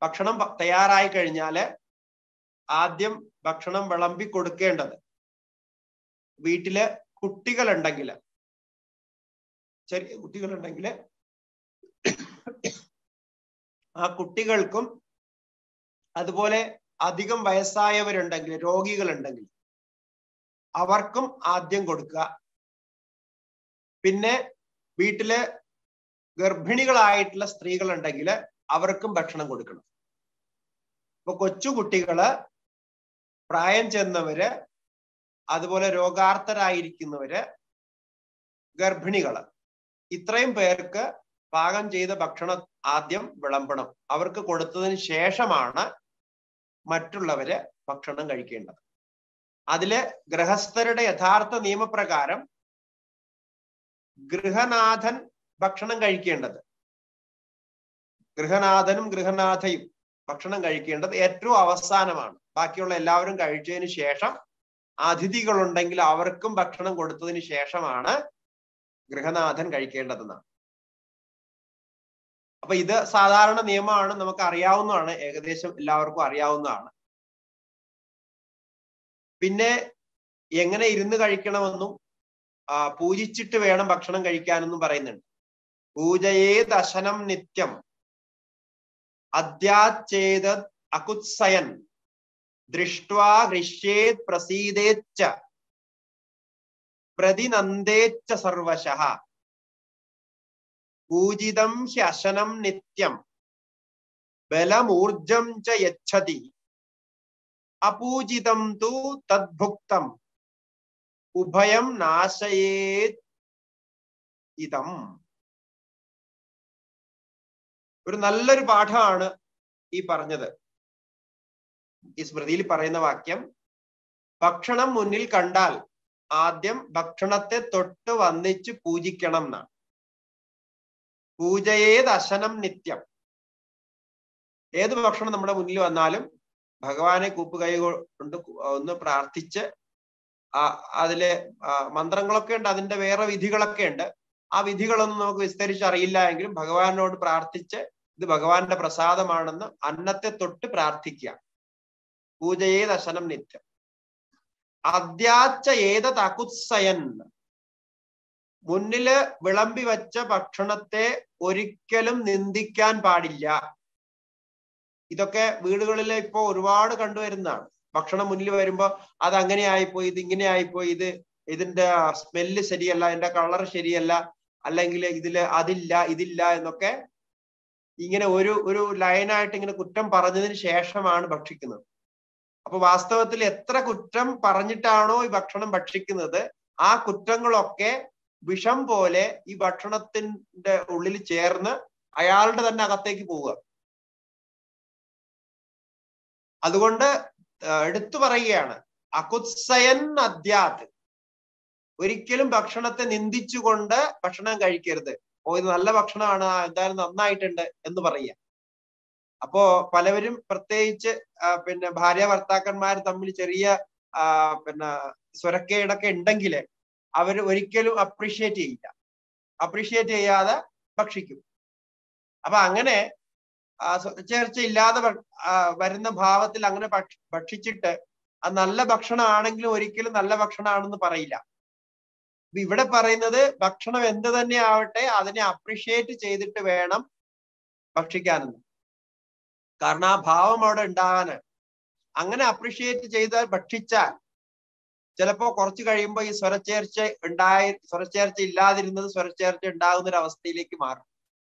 ഭക്ഷണം പ- തയ്യാറായി കഴിഞ്ഞാല് ആദ്യം ഭക്ഷണം വിളമ്പി കൊടുക്കേണ്ടത് വീട്ടില് കുട്ടികളുണ്ടെങ്കിൽ ചെറിയ കുട്ടികളുണ്ടെങ്കിൽ ആ കുട്ടികൾക്കും അതുപോലെ അധികം വയസ്സായവരുണ്ടെങ്കിൽ രോഗികളുണ്ടെങ്കിൽ അവർക്കും ആദ്യം കൊടുക്കുക പിന്നെ വീട്ടില് ഗർഭിണികളായിട്ടുള്ള സ്ത്രീകളുണ്ടെങ്കിൽ അവർക്കും ഭക്ഷണം കൊടുക്കണം ഇപ്പൊ കൊച്ചു കുട്ടികള് പ്രായം ചെന്നവര് അതുപോലെ രോഗാർത്ഥരായിരിക്കുന്നവര് ഗർഭിണികള് ഇത്രയും പേർക്ക് പാകം ചെയ്ത ഭക്ഷണം ആദ്യം വിളമ്പണം അവർക്ക് കൊടുത്തതിന് ശേഷമാണ് മറ്റുള്ളവര് ഭക്ഷണം കഴിക്കേണ്ടത് അതില് ഗൃഹസ്ഥരുടെ യഥാർത്ഥ നിയമപ്രകാരം ഗൃഹനാഥൻ ഭക്ഷണം കഴിക്കേണ്ടത് ഗൃഹനാഥനും ഗൃഹനാഥയും ഭക്ഷണം കഴിക്കേണ്ടത് ഏറ്റവും അവസാനമാണ് ബാക്കിയുള്ള എല്ലാവരും കഴിച്ചതിന് ശേഷം അതിഥികളുണ്ടെങ്കിൽ അവർക്കും ഭക്ഷണം കൊടുത്തതിന് ശേഷമാണ് ഗൃഹനാഥൻ കഴിക്കേണ്ടതെന്നാണ് അപ്പൊ ഇത് സാധാരണ നിയമമാണ് നമുക്ക് അറിയാവുന്നതാണ് ഏകദേശം എല്ലാവർക്കും അറിയാവുന്നതാണ് പിന്നെ എങ്ങനെ ഇരുന്ന് കഴിക്കണമെന്നും ആ, പൂജിച്ചിട്ട് വേണം ഭക്ഷണം കഴിക്കാനെന്നും പറയുന്നുണ്ട് പൂജയേ ദശനം നിത്യം അദ്യാച്ചേത അകുത്സയൻ ദൃഷ്ട്വാ ഹൃഷ്യേത് പ്രസീദേച്ച പ്രതിനന്ദേച്ച സർവശഃ പൂജിതം ഹ്യശനം നിത്യം ബലമൂർജം ച യച്ഛതി അപൂജിതം തു തദ്ഭുക്തം ഉഭയം നാശയേത് ഇതം ഒരു നല്ലൊരു പാഠമാണ് ഈ പറഞ്ഞത് ഈ സ്മൃതിയിൽ പറയുന്ന വാക്യം ഭക്ഷണം മുന്നിൽ കണ്ടാൽ ആദ്യം ഭക്ഷണത്തെ തൊട്ട് വന്നിച്ച് പൂജിക്കണം എന്നാണ് പൂജയേത് അശനം നിത്യം ഏത് ഭക്ഷണം നമ്മുടെ മുന്നിൽ വന്നാലും ഭഗവാനെ കൂപ്പുകൈ കൊണ്ട് ഒന്ന് പ്രാർത്ഥിച്ച് ആ അതിലെ ആ, മന്ത്രങ്ങളൊക്കെ ഉണ്ട് അതിന്റെ വേറെ വിധികളൊക്കെ ഉണ്ട് ആ വിധികളൊന്നും നമുക്ക് വിസ്തരിച്ച് അറിയില്ല എങ്കിലും ഭഗവാനോട് പ്രാർത്ഥിച്ച് ഇത് ഭഗവാന്റെ പ്രസാദമാണെന്ന് അന്നത്തെ തൊട്ട് പ്രാർത്ഥിക്കുക പൂജയേ ദശനം നിത്യം അദ്യാച്ച ഏതത് അകുത്സയൻ മുന്നില് വിളമ്പി വച്ച ഭക്ഷണത്തെ ഒരിക്കലും നിന്ദിക്കാൻ പാടില്ല ഇതൊക്കെ വീടുകളിൽ ഇപ്പോ ഒരുപാട് കണ്ടുവരുന്നതാണ് ഭക്ഷണം മുന്നിൽ വരുമ്പോ അത് അങ്ങനെ ആയിപ്പോയി ഇത് ഇങ്ങനെ ആയിപ്പോയി ഇത് ഇതിന്റെ സ്മെല്ല് ശരിയല്ല ഇതിന്റെ കളർ ശരിയല്ല അല്ലെങ്കിൽ ഇതില് അതില്ല ഇതില്ല എന്നൊക്കെ ഇങ്ങനെ ഒരു ഒരു ലൈനായിട്ട് ഇങ്ങനെ കുറ്റം പറഞ്ഞതിന് ശേഷമാണ് ഭക്ഷിക്കുന്നത് അപ്പൊ വാസ്തവത്തിൽ എത്ര കുറ്റം പറഞ്ഞിട്ടാണോ ഈ ഭക്ഷണം ഭക്ഷിക്കുന്നത് ആ കുറ്റങ്ങളൊക്കെ വിഷം പോലെ ഈ ഭക്ഷണത്തിന്റെ ഉള്ളിൽ ചേർന്ന് അയാളുടെ തന്നെ അകത്തേക്ക് പോവുക അതുകൊണ്ട് ആ, എടുത്തു പറയുകയാണ് അകുത്സയൻ അദ്യാത് ഒരിക്കലും ഭക്ഷണത്തെ നിന്ദിച്ചുകൊണ്ട് ഭക്ഷണം കഴിക്കരുത് ഓ ഇത് നല്ല ഭക്ഷണമാണ് ആ, എന്തായാലും നന്നായിട്ടുണ്ട് എന്ന് പറയുക അപ്പോ പലവരും പ്രത്യേകിച്ച് ആ, പിന്നെ ഭാര്യ ഭർത്താക്കന്മാർ തമ്മിൽ ചെറിയ ആ, പിന്നെ സ്വരക്കേടൊക്കെ ഉണ്ടെങ്കിൽ അവർ ഒരിക്കലും അപ്രീഷിയേറ്റ് ചെയ്യില്ല അപ്രീഷിയേറ്റ് ചെയ്യാതെ ഭക്ഷിക്കും അപ്പൊ അങ്ങനെ ആ, സ്വ- ചേർച്ച ഇല്ലാതെ ഭ- ആ, വരുന്ന ഭാവത്തിൽ അങ്ങനെ ഭക്ഷ- ഭക്ഷിച്ചിട്ട് അത് നല്ല ഭക്ഷണമാണെങ്കിലും ഒരിക്കലും നല്ല ഭക്ഷണമാണെന്ന് പറയില്ല ഇപ്പൊ ഇവിടെ പറയുന്നത് ഭക്ഷണം എന്ത് തന്നെ ആവട്ടെ അതിനെ അപ്രിഷിയേറ്റ് ചെയ്തിട്ട് വേണം ഭക്ഷിക്കാനെന്ന് കാരണം ആ ഭാവം അവിടെ ഉണ്ടാകാന് അങ്ങനെ അപ്രിഷിയേറ്റ് ചെയ്താൽ ഭക്ഷിച്ചാൽ ചിലപ്പോ കുറച്ച് കഴിയുമ്പോൾ ഈ സ്വരച്ചേർച്ച ഉണ്ടായി സ്വരച്ചേർച്ച ഇല്ലാതിരുന്നത് സ്വരച്ചേർച്ച ഉണ്ടാകുന്ന ഒരു അവസ്ഥയിലേക്ക് മാറും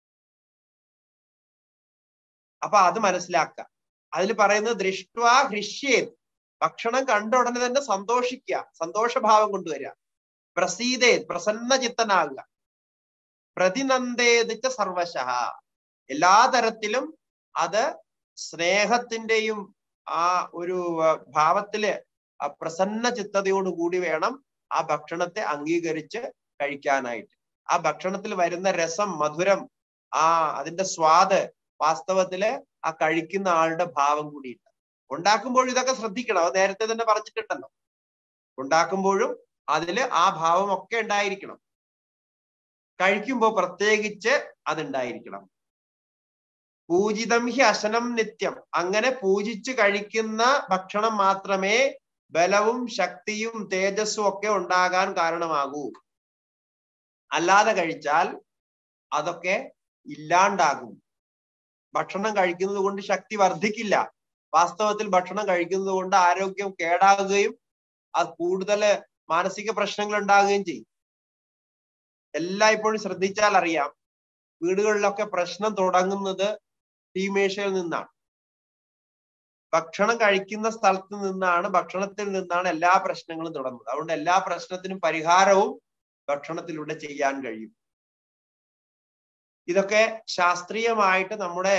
അപ്പൊ അത് മനസ്സിലാക്കുക അതിൽ പറയുന്നത് ദൃഷ്ട്വാ ഹൃഷ്യേത് ഭക്ഷണം കണ്ട ഉടനെ തന്നെ സന്തോഷിക്കുക സന്തോഷഭാവം കൊണ്ടുവരിക പ്രസീതേത് പ്രസന്ന ചിത്തനാകുക പ്രതിനന്ദേതിച്ച സർവശഃ എല്ലാ തരത്തിലും അത് സ്നേഹത്തിന്റെയും ആ ഒരു ആ, ഭാവത്തില് ആ പ്രസന്ന ചിത്തതയോട് കൂടി വേണം ആ ഭക്ഷണത്തെ അംഗീകരിച്ച് കഴിക്കാനായിട്ട് ആ ഭക്ഷണത്തിൽ വരുന്ന രസം മധുരം ആ അതിന്റെ സ്വാദ് വാസ്തവത്തില് ആ കഴിക്കുന്ന ആളുടെ ഭാവം കൂടിയുണ്ട് ഉണ്ടാക്കുമ്പോൾ ഇതൊക്കെ ശ്രദ്ധിക്കണം അത് നേരത്തെ തന്നെ പറഞ്ഞിട്ടുണ്ടല്ലോ ഉണ്ടാക്കുമ്പോഴും അതില് ആ ഭാവം ഒക്കെ ഉണ്ടായിരിക്കണം കഴിക്കുമ്പോൾ പ്രത്യേകിച്ച് അതുണ്ടായിരിക്കണം പൂജിതം ഹി അശനം നിത്യം അങ്ങനെ പൂജിച്ച് കഴിക്കുന്ന ഭക്ഷണം മാത്രമേ ബലവും ശക്തിയും തേജസ്സും ഒക്കെ ഉണ്ടാകാൻ കാരണമാകൂ അല്ലാതെ കഴിച്ചാൽ അതൊക്കെ ഇല്ലാണ്ടാകും ഭക്ഷണം കഴിക്കുന്നത് കൊണ്ട് ശക്തി വർദ്ധിക്കില്ല വാസ്തവത്തിൽ ഭക്ഷണം കഴിക്കുന്നത് കൊണ്ട് ആരോഗ്യം കേടാകുകയും അത് കൂടുതൽ മാനസിക പ്രശ്നങ്ങൾ ഉണ്ടാകുകയും ചെയ്യും എല്ലായ്പ്പോഴും ശ്രദ്ധിച്ചാൽ അറിയാം വീടുകളിലൊക്കെ പ്രശ്നം തുടങ്ങുന്നത് തീമേശയിൽ നിന്നാണ് ഭക്ഷണം കഴിക്കുന്ന സ്ഥലത്ത് നിന്നാണ് ഭക്ഷണത്തിൽ നിന്നാണ് എല്ലാ പ്രശ്നങ്ങളും തുടങ്ങുന്നത് അതുകൊണ്ട് എല്ലാ പ്രശ്നത്തിനും പരിഹാരവും ഭക്ഷണത്തിലൂടെ ചെയ്യാൻ കഴിയും ഇതൊക്കെ ശാസ്ത്രീയമായിട്ട് നമ്മുടെ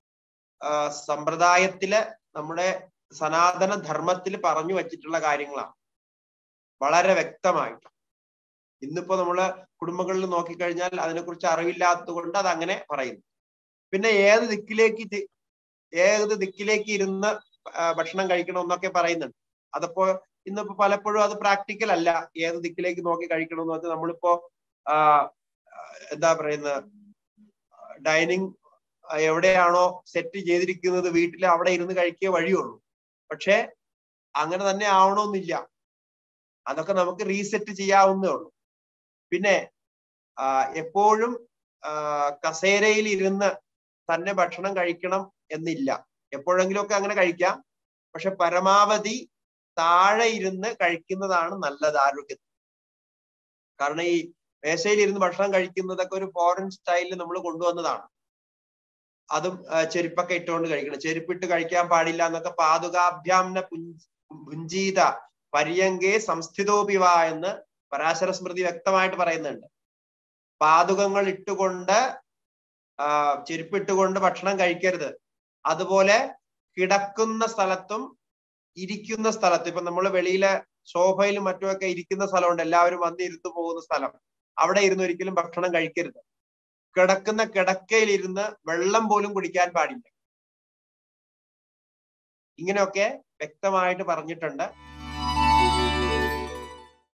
സമ്പ്രദായത്തില് നമ്മുടെ സനാതന ധർമ്മത്തിൽ പറഞ്ഞു വച്ചിട്ടുള്ള കാര്യങ്ങളാണ് വളരെ വ്യക്തമായിട്ട് ഇന്നിപ്പോ നമ്മള് കുടുംബങ്ങളിൽ നോക്കിക്കഴിഞ്ഞാൽ അതിനെക്കുറിച്ച് അറിവില്ലാത്തത് കൊണ്ട് അത് അങ്ങനെ പറയുന്നു പിന്നെ ഏത് ദിക്കിലേക്ക് ഏത് ദിക്കിലേക്ക് ഇരുന്ന് ഭക്ഷണം കഴിക്കണം എന്നൊക്കെ പറയുന്നുണ്ട് അതപ്പോ ഇന്നിപ്പോ പലപ്പോഴും അത് പ്രാക്ടിക്കൽ അല്ല ഏത് ദിക്കിലേക്ക് നോക്കി കഴിക്കണം എന്ന് വെച്ചാൽ നമ്മളിപ്പോ ആ എന്താ പറയുന്നത് ഡൈനിങ് എവിടെയാണോ സെറ്റ് ചെയ്തിരിക്കുന്നത് വീട്ടിൽ അവിടെ ഇരുന്ന് കഴിക്കുക വഴിയുള്ളൂ പക്ഷെ അങ്ങനെ തന്നെ ആവണമെന്നില്ല അതൊക്കെ നമുക്ക് റീസെറ്റ് ചെയ്യാവുന്നേ ഉള്ളൂ പിന്നെ എപ്പോഴും കസേരയിൽ ഇരുന്ന് തന്നെ ഭക്ഷണം കഴിക്കണം എന്നില്ല എപ്പോഴെങ്കിലും ഒക്കെ അങ്ങനെ കഴിക്കാം പക്ഷെ പരമാവധി താഴെ ഇരുന്ന് കഴിക്കുന്നതാണ് നല്ലത് ആരോഗ്യത്തിന് കാരണം ഈ മേശയിൽ ഇരുന്ന് ഭക്ഷണം കഴിക്കുന്നതൊക്കെ ഒരു ഫോറിൻ സ്റ്റൈലിൽ നമ്മൾ കൊണ്ടുവന്നതാണ് അതും ചെരുപ്പൊക്കെ ഇട്ടുകൊണ്ട് കഴിക്കണം ചെരുപ്പിട്ട് കഴിക്കാൻ പാടില്ല എന്നൊക്കെ പാതുകാഭ്യാംന പുഞ്ചീത പര്യങ്കേ സംസ്ഥിതോപിവ എന്ന് പരാശര സ്മൃതി വ്യക്തമായിട്ട് പറയുന്നുണ്ട് പാതുകങ്ങൾ ഇട്ടുകൊണ്ട് ആ ചെരുപ്പിട്ടുകൊണ്ട് ഭക്ഷണം കഴിക്കരുത് അതുപോലെ കിടക്കുന്ന സ്ഥലത്തും ഇരിക്കുന്ന സ്ഥലത്തും ഇപ്പൊ നമ്മൾ വെളിയിലെ സോഫയിലും മറ്റുമൊക്കെ ഇരിക്കുന്ന സ്ഥലമുണ്ട് എല്ലാവരും വന്ന് ഇരുത്തു പോകുന്ന സ്ഥലം അവിടെ ഇരുന്ന് ഒരിക്കലും ഭക്ഷണം കഴിക്കരുത് കിടക്കുന്ന കിടക്കയിൽ ഇരുന്ന് വെള്ളം പോലും കുടിക്കാൻ പാടില്ല ഇങ്ങനെയൊക്കെ വ്യക്തമായിട്ട് പറഞ്ഞിട്ടുണ്ട്